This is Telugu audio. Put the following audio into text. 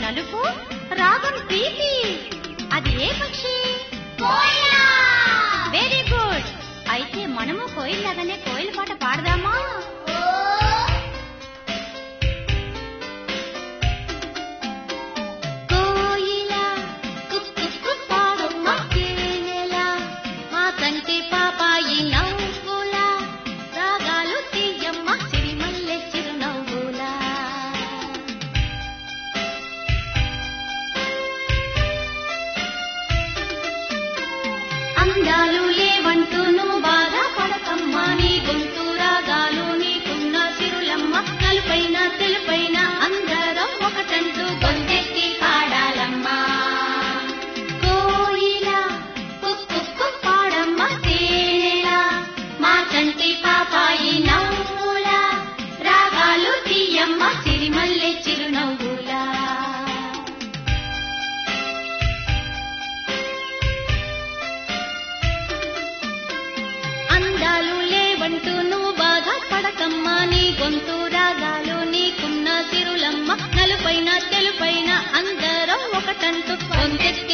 నలుపు రాగం ప్రీతి అది ఏ పక్షి వెరీ గుడ్ అయితే మనము కోయిల్లాగానే కోయిల పాట పాడదామా కోయిలా కుక్ కుక్ కుక్ పాడమ్మ తేనెలా మా కంటి పాపాయి నవ్వులా రాగాలు తీయమ్మ సిరిమల్లె చిరునవ్వులా అందాలు లేవంటూ నువ్వు బాధ పడకమ్మా నీ గొంతు రాగాలు నీకున్న సిరులమ్మ నలుపైన తెలుపైన అందరం ఒకటంటూ గొంతెత్తి పాడాలమ్మా కోయిలా కుక్ కుక్ కుక్ పాడమ్మ తేనెలా మా కంటి పాపాయి నవ్వులా రాగాలు తీయమ్మ సిరిమల్లె చిరునవ్వులా అందాలు లేవంటూ నువ్వు బాగా పడకమ్మా నీ గొంతు రాగాలు నీకున్న సిరులమ్మ నలుపైన తెలుపైన అందరం ఒకటంటూ గొంతెత్తి